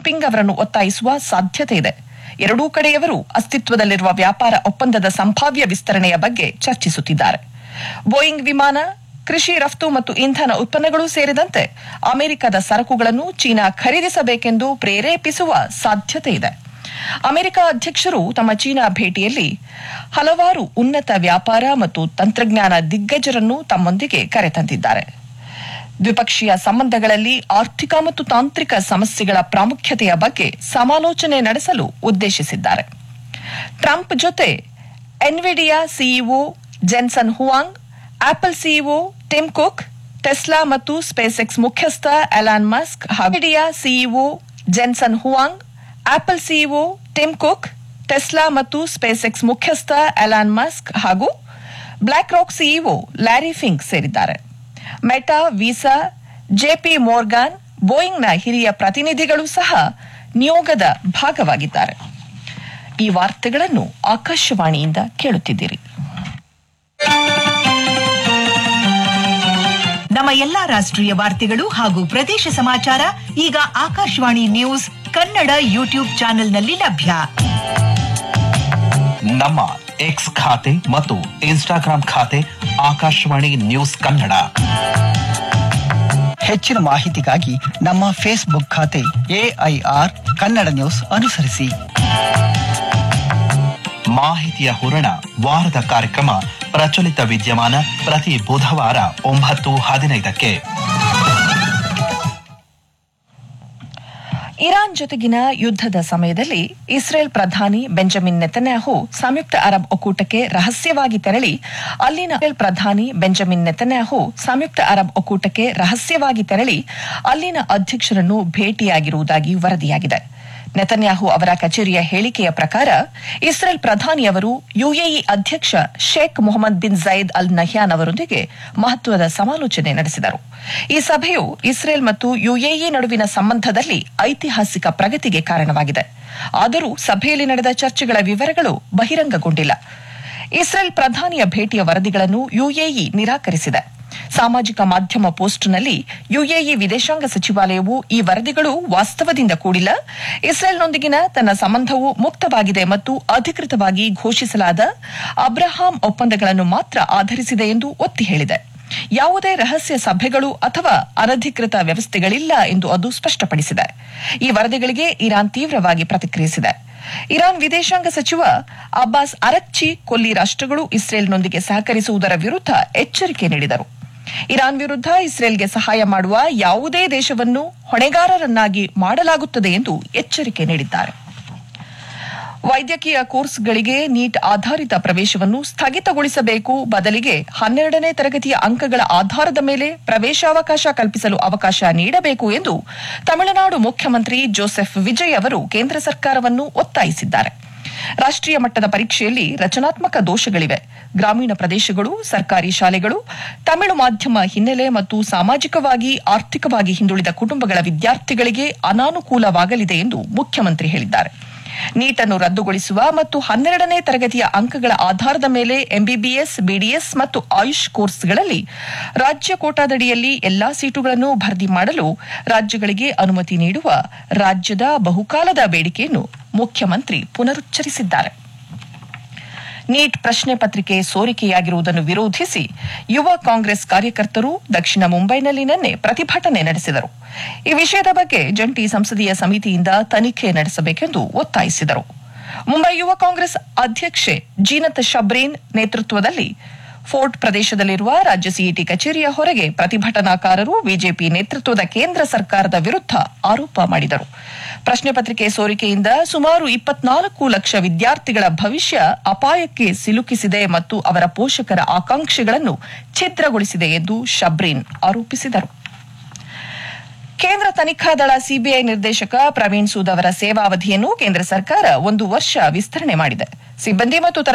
Jinping ಅವರನ್ನು ಒತ್ತಾಯಿಸುವ ಸಾಧ್ಯತೆ ಇದೆ ಎರಡೂ ಕಡೆಯವರು ಅಸ್ತಿತ್ವದಲ್ಲಿರುವ ವ್ಯಾಪಾರ ಒಪ್ಪಂದದ ಸಂಭಾವ್ಯ ವಿಸ್ತರಣೆಯ ಬಗ್ಗೆ ಚರ್ಚಿಸುತ್ತಿದ್ದಾರೆ ಬೋಯಿಂಗ್ ವಿಮಾನ ಕೃಷಿ ರಫ್ತು ಮತ್ತು ಇಂಧನ ಉತ್ಪನ್ನಗಳು ಸೇರಿದಂತೆ ಅಮೆರಿಕದ ಸರಕುಗಳನ್ನು ಚೀನಾ ಖರೀದಿಸಬೇಕೆಂದು ಪ್ರೇರೇಪಿಸುವ ಸಾಧ್ಯತೆ ಇದೆ ಅಮೆರಿಕ ಅಧ್ಯಕ್ಷರು ತಮ್ಮ ಚೀನಾ ಭೇಟಿಯಲ್ಲಿ ಹಲವಾರು ಉನ್ನತ ವ್ಯಾಪಾರ ಮತ್ತು ತಂತ್ರಜ್ಞಾನ ದಿಗ್ಗಜರನ್ನು ತಮ್ಮೊಂದಿಗೆ ಕರೆತಂದಿದ್ದಾರೆ ದ್ವಿಪಕ್ಷೀಯ ಸಂಬಂಧಗಳಲ್ಲಿ ಆರ್ಥಿಕ ಮತ್ತು ತಾಂತ್ರಿಕ ಸಮಸ್ಯೆಗಳ ಪ್ರಾಮುಖ್ಯತೆಯ ಬಗ್ಗೆ ಸಮಾಲೋಚನೆ ನಡೆಸಲು ಉದ್ದೇಶಿಸಿದ್ದಾರೆ ಟ್ರಂಪ್ ಜೊತೆ Nvidia CEO Jensen Huang Apple CEO Tim Cook Tesla ಮತ್ತು ಸ್ಪೇಸ್ ಎಕ್ಸ್ ಮುಖ್ಯಸ್ಥ ಎಲಾನ್ ಮಸ್ಕ್ ಹಾಗೂ Nvidia CEO Jensen Huang Apple CEO Tim Cook Tesla ಮತ್ತು ಸ್ಪೇಸ್ ಎಕ್ಸ್ ಮುಖ್ಯಸ್ಥ ಎಲಾನ್ ಮಸ್ಕ್ ಹಾಗೂ BlackRock CEO Larry Fink ಸೇರಿದ್ದಾರೆ Meta Visa JP Morgan ಬೋಯಿಂಗ್ನ ಹಿರಿಯ ಪ್ರತಿನಿಧಿಗಳು ಸಹ ನಿಯೋಗದ ಭಾಗವಾಗಿದ್ದಾರೆ ಈ ವಾರ್ತೆಗಳನ್ನು ಆಕಾಶವಾಣಿಯಿಂದ ಕೇಳುತ್ತಿದ್ದೀರಿ ನಮ್ಮ ಎಲ್ಲಾ ರಾಷ್ಟ್ರೀಯ ವಾರ್ತೆಗಳು ಹಾಗೂ ಪ್ರದೇಶ ಸಮಾಚಾರ ಈಗ ಆಕಾಶವಾಣಿ ನ್ಯೂಸ್ ಕನ್ನಡ ಯೂಟ್ಯೂಬ್ ಚಾನೆಲ್ನಲ್ಲಿ ಲಭ್ಯ ನಮ್ಮ ಎಕ್ಸ್ ಖಾತೆ ಮತ್ತು ಇನ್ಸ್ಟಾಗ್ರಾಂ ಖಾತೆ ಆಕಾಶವಾಣಿ ನ್ಯೂಸ್ ಕನ್ನಡ ಹೆಚ್ಚಿನ ಮಾಹಿತಿಗಾಗಿ ನಮ್ಮ ಫೇಸ್ಬುಕ್ ಖಾತೆ ಎಐಆರ್ ಕನ್ನಡ ನ್ಯೂಸ್ ಅನುಸರಿಸಿ ಮಾಹಿತಿಯ ಹೂರಣ ವಾರದ ಕಾರ್ಯಕ್ರಮ ಪ್ರಚಲಿತ ವಿದ್ಯಮಾನ ಪ್ರತಿ ಬುಧವಾರ ಒಂಬತ್ತು ಹದಿನೈದಕ್ಕೆ ಇರಾನ್ ಜೊತೆಗಿನ ಯುದ್ಧದ ಸಮಯದಲ್ಲಿ ಇಸ್ರೇಲ್ ಪ್ರಧಾನಿ ಬೆಂಜಮಿನ್ ನೆತನ್ಯಾಹು ಸಂಯುಕ್ತ ಅರಬ್ ಒಕ್ಕೂಟಕ್ಕೆ ರಹಸ್ಯವಾಗಿ ತೆರಳಿ ಅಲ್ಲಿನ ಇಸ್ರೇಲ್ ಪ್ರಧಾನಿ ಬೆಂಜಮಿನ್ ನೆತನ್ಯಾಹು ಸಂಯುಕ್ತ ಅರಬ್ ಒಕ್ಕೂಟಕ್ಕೆ ರಹಸ್ಯವಾಗಿ ತೆರಳಿ ಅಲ್ಲಿನ ಅಧ್ಯಕ್ಷರನ್ನು ಭೇಟಿಯಾಗಿರುವುದಾಗಿ ವರದಿಯಾಗಿದೆ ನೆತನ್ಯಾಹು ಅವರ ಕಚೇರಿಯ ಹೇಳಿಕೆಯ ಪ್ರಕಾರ ಇಸ್ರೇಲ್ ಪ್ರಧಾನಿಯವರು ಯುಎಇ ಅಧ್ಯಕ್ಷ Sheikh Mohammed bin zaid Al Nahyan ಅವರೊಂದಿಗೆ ಮಹತ್ವದ ಸಮಾಲೋಚನೆ ನಡೆಸಿದರು ಈ ಸಭೆಯು ಇಸ್ರೇಲ್ ಮತ್ತು ಯುಎಇ ನಡುವಿನ ಸಂಬಂಧದಲ್ಲಿ ಐತಿಹಾಸಿಕ ಪ್ರಗತಿಗೆ ಕಾರಣವಾಗಿದೆ ಆದರೂ ಸಭೆಯಲ್ಲಿ ನಡೆದ ಚರ್ಚೆಗಳ ವಿವರಗಳು ಬಹಿರಂಗಗೊಂಡಿಲ್ಲ ಇಸ್ರೇಲ್ ಪ್ರಧಾನಿಯ ಭೇಟಿಯ ವರದಿಗಳನ್ನು ಯುಎಇ ನಿರಾಕರಿಸಿದೆ ಸಾಮಾಜಿಕ ಮಾಧ್ಯಮ ಪೋಸ್ಟ್ನಲ್ಲಿ ಯುಎಇ ವಿದೇಶಾಂಗ ಸಚಿವಾಲಯವು ಈ ವರದಿಗಳು ವಾಸ್ತವದಿಂದ ಕೂಡಿಲ್ಲ ಇಸ್ರೇಲ್ನೊಂದಿಗಿನ ತನ್ನ ಸಂಬಂಧವು ಮುಕ್ತವಾಗಿದೆ ಮತ್ತು ಅಧಿಕೃತವಾಗಿ ಘೋಷಿಸಲಾದ ಅಬ್ರಹಾಂ ಒಪ್ಪಂದಗಳನ್ನು ಮಾತ್ರ ಆಧರಿಸಿದೆ ಎಂದು ಒತ್ತಿ ಹೇಳಿದೆ ಯಾವುದೇ ರಹಸ್ಯ ಸಭೆಗಳು ಅಥವಾ ಅನಧಿಕೃತ ವ್ಯವಸ್ಥೆಗಳಿಲ್ಲ ಎಂದು ಅದು ಸ್ಪಷ್ಟಪಡಿಸಿದೆ ಈ ವರದಿಗಳಿಗೆ ಇರಾನ್ ತೀವ್ರವಾಗಿ ಪ್ರತಿಕ್ರಿಯಿಸಿದೆ ಇರಾನ್ ವಿದೇಶಾಂಗ ಸಚಿವ ಅಬ್ಬಾಸ್ ಅರಕ್ಚಿ ಕೊಲ್ಲಿ ರಾಷ್ಟ್ರಗಳು ಇಸ್ರೇಲ್ನೊಂದಿಗೆ ಸಹಕರಿಸುವುದರ ವಿರುದ್ಧ ಎಚ್ಚರಿಕೆ ನೀಡಿದರು ಇರಾನ್ ವಿರುದ್ಧ ಇಸ್ರೇಲ್ಗೆ ಸಹಾಯ ಮಾಡುವ ಯಾವುದೇ ದೇಶವನ್ನು ಹೊಣೆಗಾರರನ್ನಾಗಿ ಮಾಡಲಾಗುತ್ತದೆ ಎಂದು ಎಚ್ಚರಿಕೆ ನೀಡಿದ್ದಾರೆ ವೈದ್ಯಕೀಯ ಕೋರ್ಸ್ಗಳಿಗೆ ನೀಟ್ ಆಧಾರಿತ ಪ್ರವೇಶವನ್ನು ಸ್ಥಗಿತಗೊಳಿಸಬೇಕು ಬದಲಿಗೆ ಹನ್ನೆರಡನೇ ತರಗತಿಯ ಅಂಕಗಳ ಆಧಾರದ ಮೇಲೆ ಪ್ರವೇಶಾವಕಾಶ ಕಲ್ಪಿಸಲು ಅವಕಾಶ ನೀಡಬೇಕು ಎಂದು ತಮಿಳುನಾಡು ಮುಖ್ಯಮಂತ್ರಿ ಜೋಸೆಫ್ ವಿಜಯ್ ಅವರು ಕೇಂದ್ರ ಸರ್ಕಾರವನ್ನು ಒತ್ತಾಯಿಸಿದ್ದಾರೆ ರಾಷ್ಟ್ರೀಯ ಮಟ್ಟದ ಪರೀಕ್ಷೆಯಲ್ಲಿ ರಚನಾತ್ಮಕ ದೋಷಗಳಿವೆ ಗ್ರಾಮೀಣ ಪ್ರದೇಶಗಳು ಸರ್ಕಾರಿ ಶಾಲೆಗಳು ತಮಿಳು ಮಾಧ್ಯಮ ಹಿನ್ನೆಲೆ ಮತ್ತು ಸಾಮಾಜಿಕವಾಗಿ ಆರ್ಥಿಕವಾಗಿ ಹಿಂದುಳಿದ ಕುಟುಂಬಗಳ ವಿದ್ಯಾರ್ಥಿಗಳಿಗೆ ಅನಾನುಕೂಲವಾಗಲಿದೆ ಎಂದು ಮುಖ್ಯಮಂತ್ರಿ ಹೇಳಿದ್ದಾರೆ ನೀಟನ್ನು ರದ್ದುಗೊಳಿಸುವ ಮತ್ತು ಹನ್ನೆರಡನೇ ತರಗತಿಯ ಅಂಕಗಳ ಆಧಾರದ ಮೇಲೆ ಎಂಬಿಬಿಎಸ್ ಬಿಡಿಎಸ್ ಮತ್ತು ಆಯುಷ್ ಕೋರ್ಸ್ಗಳಲ್ಲಿ ರಾಜ್ಯ ಕೋಟಾದಡಿಯಲ್ಲಿ ಎಲ್ಲಾ ಸೀಟುಗಳನ್ನು ಭರ್ತಿ ಮಾಡಲು ರಾಜ್ಯಗಳಿಗೆ ಅನುಮತಿ ನೀಡುವ ರಾಜ್ಯದ ಬಹುಕಾಲದ ಬೇಡಿಕೆಯನ್ನು ಮುಖ್ಯಮಂತ್ರಿ ಪುನರುಚ್ಚರಿಸಿದ್ದಾರೆ ನೀಟ್ ಪ್ರಶ್ನೆ ಪತ್ರಿಕೆ ಸೋರಿಕೆಯಾಗಿರುವುದನ್ನು ವಿರೋಧಿಸಿ ಯುವ ಕಾಂಗ್ರೆಸ್ ಕಾರ್ಯಕರ್ತರು ದಕ್ಷಿಣ ಮುಂಬೈನಲ್ಲಿ ನಿನ್ನೆ ಪ್ರತಿಭಟನೆ ನಡೆಸಿದರು ಈ ವಿಷಯದ ಬಗ್ಗೆ ಜಂಟಿ ಸಂಸದೀಯ ಸಮಿತಿಯಿಂದ ತನಿಖೆ ನಡೆಸಬೇಕೆಂದು ಒತ್ತಾಯಿಸಿದರು ಮುಂಬೈ ಯುವ ಕಾಂಗ್ರೆಸ್ ಅಧ್ಯಕ್ಷೆ ಜೀನತ್ ಶಬ್ರೀನ್ ನೇತೃತ್ವದಲ್ಲಿ ಫೋರ್ಟ್ ಪ್ರದೇಶದಲ್ಲಿರುವ ರಾಜ್ಯ ಸಿಇಟಿ ಕಚೇರಿಯ ಹೊರಗೆ ಪ್ರತಿಭಟನಾಕಾರರು ಬಿಜೆಪಿ ನೇತೃತ್ವದ ಕೇಂದ್ರ ಸರ್ಕಾರದ ವಿರುದ್ಧ ಆರೋಪ ಮಾಡಿದರು ಪ್ರಶ್ನೆ ಪತ್ರಿಕೆ ಸೋರಿಕೆಯಿಂದ ಸುಮಾರು ಇಪ್ಪತ್ನಾಲ್ಕು ಲಕ್ಷ ವಿದ್ಯಾರ್ಥಿಗಳ ಭವಿಷ್ಯ ಅಪಾಯಕ್ಕೆ ಸಿಲುಕಿಸಿದೆ ಮತ್ತು ಅವರ ಪೋಷಕರ ಆಕಾಂಕ್ಷೆಗಳನ್ನು ಛಿದ್ರಗೊಳಿಸಿದೆ ಎಂದು ಶಬ್ರೀನ್ ಆರೋಪಿಸಿದರು ಕೇಂದ್ರ ತನಿಖಾ ದಳ ಸಿಬಿಐ ನಿರ್ದೇಶಕ ಪ್ರವೀಣ್ ಸೂದ್ ಅವರ ಸೇವಾವಧಿಯನ್ನು ಕೇಂದ್ರ ಸರ್ಕಾರ ಒಂದು ವರ್ಷ ವಿಸ್ತರಣೆ ಮಾಡಿದೆ ಸಿಬ್ಬಂದಿ ಮತ್ತು